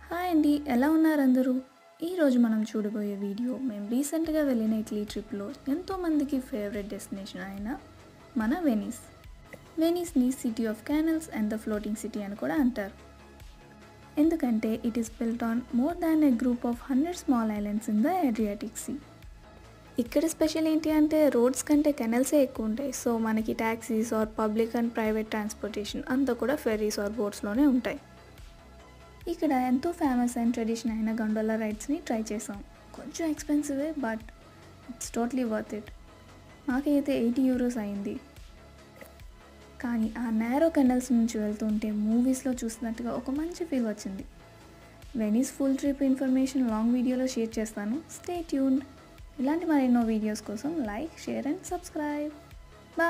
hi అండి ఎలా ఉన్నారు అందరూ ఈరోజు మనం చూడబోయే వీడియో మేము రీసెంట్గా వెళ్ళిన ఇటలీ ట్రిప్లో ఎంతోమందికి ఫేవరెట్ డెస్టినేషన్ అయిన మన వెనీస్ వెనీస్ని city of canals and the floating city అని కూడా అంటారు ఎందుకంటే it is built on more than a group of hundred small islands in the Adriatic sea ఇక్కడ స్పెషల్ ఏంటి అంటే రోడ్స్ కంటే కెనల్సే ఎక్కువ ఉంటాయి సో మనకి taxis or public and private transportation అంతా కూడా ఫెర్రీస్ ఆర్ బోట్స్లోనే ఉంటాయి ఇక్కడ ఎంతో ఫేమస్ అండ్ ట్రెడిషన్ అయిన గండోలా రైడ్స్ని ట్రై చేసాం కొంచెం ఎక్స్పెన్సివే but it's totally worth it మాకైతే ఎయిటీ యూరోస్ అయింది కానీ ఆ నేరో కెనల్స్ నుంచి వెళ్తుంటే మూవీస్లో చూసినట్టుగా ఒక మంచి ఫీల్ వచ్చింది Venice full trip information long వీడియోలో షేర్ చేస్తాను స్టే ట్యూన్డ్ ఇలాంటి మరెన్నో వీడియోస్ కోసం లైక్ షేర్ అండ్ సబ్స్క్రైబ్